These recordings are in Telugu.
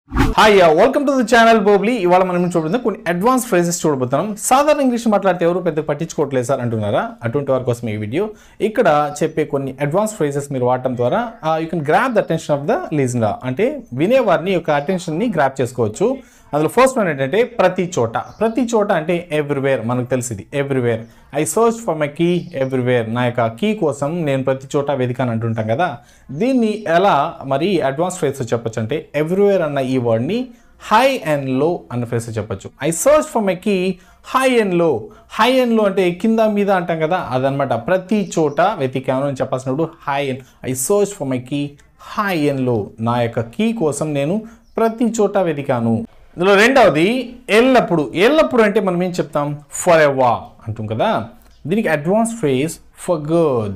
hi welcome to the channel బోబ్లీ ఇవాళ మనం చూడబోతుంది కొన్ని అడ్వాన్స్ ఫ్రేజెస్ చూడబోతున్నాం సాధారణ ఇంగ్లీష్ మాట్లాడితే ఎవరు పెద్ద పట్టించుకోవట్లేదు సార్ అంటున్నారా అటువంటి వారి కోసం ఈ వీడియో ఇక్కడ చెప్పే కొన్ని అడ్వాన్స్ ఫ్రేజెస్ మీరు వాడటం ద్వారా you can grab the attention of the listener అంటే వినేవారిని యొక్క అటెన్షన్ని గ్రాప్ చేసుకోవచ్చు అందులో ఫస్ట్ వన్ ఏంటంటే ప్రతి చోట ప్రతి చోట అంటే ఎవ్రీవేర్ మనకు తెలిసింది everywhere I search for my key everywhere నా యొక్క కీ కోసం నేను ప్రతి చోట వెతికాను అంటుంటాం కదా దీన్ని ఎలా మరి అడ్వాన్స్ ఫ్రేస్ చెప్పొచ్చు అంటే ఎవ్రీవేర్ అన్న ఈ వర్డ్ని హై అండ్ లో అన్న ఫ్రేస్ చెప్పొచ్చు I search for my key high and low high and low అంటే కింద మీద అంటాం కదా అదనమాట ప్రతి చోట వెతికాను అని చెప్పాల్సినప్పుడు high and I search for my key high and low నా యొక్క కీ కోసం నేను ప్రతి చోట వెతికాను ఇందులో రెండవది ఎల్లప్పుడు ఎల్లప్పుడు అంటే మనం ఏం చెప్తాం ఫర్ ఎవా అంటాం కదా దీనికి advance phrase for good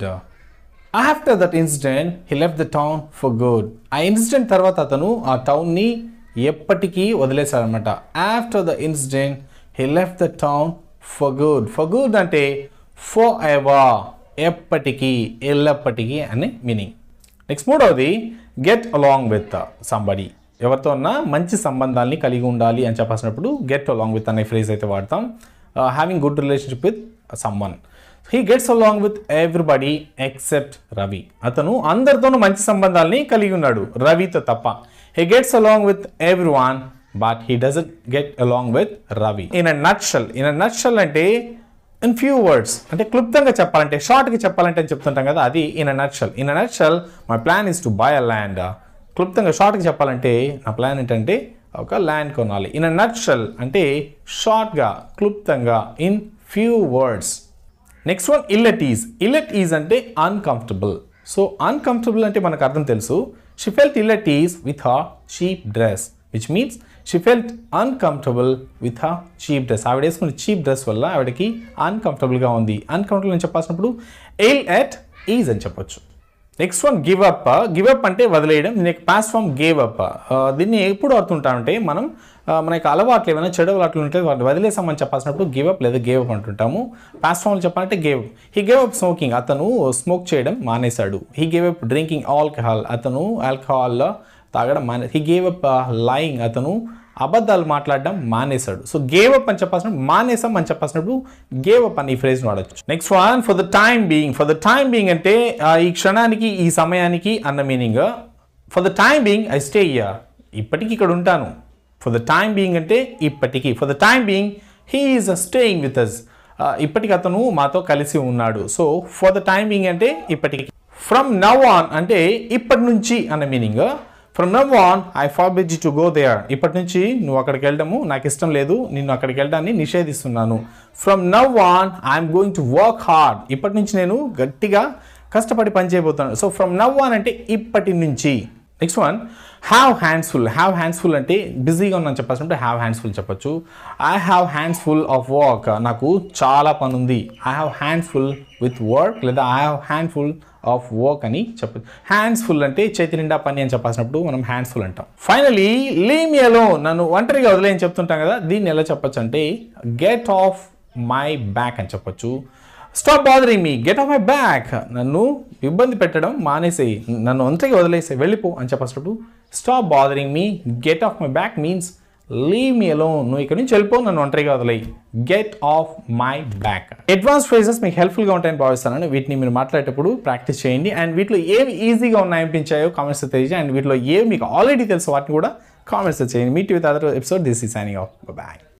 after that incident he left the town for good ఆ ఇన్సిడెంట్ తర్వాత అతను ఆ టౌన్ని ఎప్పటికీ వదిలేశారనమాట after the incident he left the town for good for good అంటే ఫర్ ఎవా ఎప్పటికీ ఎల్లప్పటికీ అనే మీనింగ్ నెక్స్ట్ మూడవది గెట్ అలాంగ్ విత్ సంబడి ఎవరితో ఉన్నా మంచి సంబంధాలని కలిగి ఉండాలి అని చెప్పాల్సినప్పుడు గెట్ అలాంగ్ విత్ అనే ఫ్రేజ్ అయితే వాడతాం having good relationship with someone he gets along with everybody except Ravi అతను అందరితోనూ మంచి సంబంధాలని కలిగి ఉన్నాడు రవితో తప్ప he gets along with every one but he doesn't get along with Ravi in a nutshell in a nutshell అంటే ఇన్ ఫ్యూ వర్డ్స్ అంటే క్లుప్తంగా చెప్పాలంటే షార్ట్గా చెప్పాలంటే అని చెప్తుంటాం కదా అది in a nutshell in a nutshell my plan is to buy a land క్లుప్తంగా షార్ట్గా చెప్పాలంటే నా ప్లాన్ ఏంటంటే ఒక ల్యాండ్ కొనాలి ఇన్ అ నట్షల్ అంటే షార్ట్గా క్లుప్తంగా in few words next one ill at ease ill at ease అంటే అన్కంఫర్టబుల్ సో అన్కంఫర్టబుల్ అంటే మనకు అర్థం తెలుసు she felt ill at ease with her cheap dress which means she felt uncomfortable with her cheap dress ఆవిడ వేసుకున్న చీప్ డ్రెస్ వల్ల ఆవిడకి అన్కంఫర్టబుల్గా ఉంది అన్కంఫర్టబుల్ అని చెప్పాల్సినప్పుడు ఎయిల్ ఎట్ ఈజ్ అని చెప్పొచ్చు next one give up give up అంటే వదిలేయడం దీనికి పాస్ ఫామ్ గేవ్ అప్ దీన్ని ఎప్పుడు అవుతుంటామంటే మనం ఆ, మన యొక్క అలవాట్లు ఏమైనా చెడు అలవాట్లు ఉంటే వాటిని వదిలేసామని చెప్పాల్సినప్పుడు గివ్ అప్ లేదా గేవ్ అప్ అంటుంటాము పాస్ ఫామ్లో చెప్పాలంటే gave he gave up smoking అతను స్మోక్ చేయడం మానేశాడు he gave up drinking alcohol అతను ఆల్కహాల్ తాగడం మానే హీ గేవ్ అప్ లయింగ్ అతను అబద్ధాలు మాట్లాడడం మానేశాడు సో గేవ్ అప్ అని చెప్పాల్సినప్పుడు మానేసాం అని చెప్పాల్సినప్పుడు గేవ్ అప్ అని ఈ ఫ్రేజ్ వాడచ్చు next one for the time being for the time being అంటే ఆ, ఈ క్షణానికి ఈ సమయానికి అన్న meaning for the time being I stay here ఇప్పటికి ఇక్కడ ఉంటాను ఫర్ ద టైమ్ బీయింగ్ అంటే ఇప్పటికి for the time being he is staying with us ఇప్పటికి అతను మాతో కలిసి ఉన్నాడు so for the time being అంటే ఇప్పటికి ఫ్రమ్ నవ్ ఆన్ అంటే ఇప్పటి నుంచి అన్న meaning from now on I forbid to go there ఇప్పటి నుంచి నువ్వు అక్కడికి వెళ్ళడము నాకు ఇష్టం లేదు నిన్ను అక్కడికి వెళ్ళడాన్ని నిషేధిస్తున్నాను from now on I'm going to work hard ఇప్పటి నుంచి నేను గట్టిగా కష్టపడి పని చేయబోతున్నాను సో ఫ్రమ్ నవ్ ఆన్ అంటే ఇప్పటి నుంచి next one have hands full have hands full అంటే బిజీగా ఉన్నాను చెప్పాల్సినప్పుడు హ్యావ్ హ్యాండ్స్ ఫుల్ చెప్పొచ్చు I have hands full of work నాకు చాలా పని ఉంది I have hands full with work లేదా I have hand full of work అని చెప్పచ్చు హ్యాండ్స్ ఫుల్ అంటే చేతి నిండా పని అని చెప్పాల్సినప్పుడు మనం హ్యాండ్స్ ఫుల్ అంటాం ఫైనలీ లీమియలో నన్ను ఒంటరిగా వదిలేని చెప్తుంటాం కదా దీన్ని ఎలా చెప్పొచ్చు అంటే గెట్ ఆఫ్ మై బ్యాక్ అని చెప్పొచ్చు stop bothering me get off my back నన్ను ఇబ్బంది పెట్టడం మానేసేయి నన్ను ఒంటరిగా వదిలేసే వెళ్ళిపో అని చెప్పేటప్పుడు stop bothering me get off my back means leave me alone నువ్వు ఇక్కడ నుంచి వెళ్ళిపో నన్ను ఒంటరిగా వదిలేయి get off my back advance phrases మీకు హెల్ప్ఫుల్గా ఉంటాయని భావిస్తాను వీటిని మీరు మాట్లాడేటప్పుడు ప్రాక్టీస్ చేయండి అండ్ వీటిలో ఏవి ఈజీగా ఉన్నాయనిపించాయో కామెంట్స్ తెలియజేయండి అండ్ వీటిలో ఏవి మీకు ఆల్రెడీ తెలుసు వాటిని కూడా కామెంట్స్ చేయండి meet with other episode this is signing off bye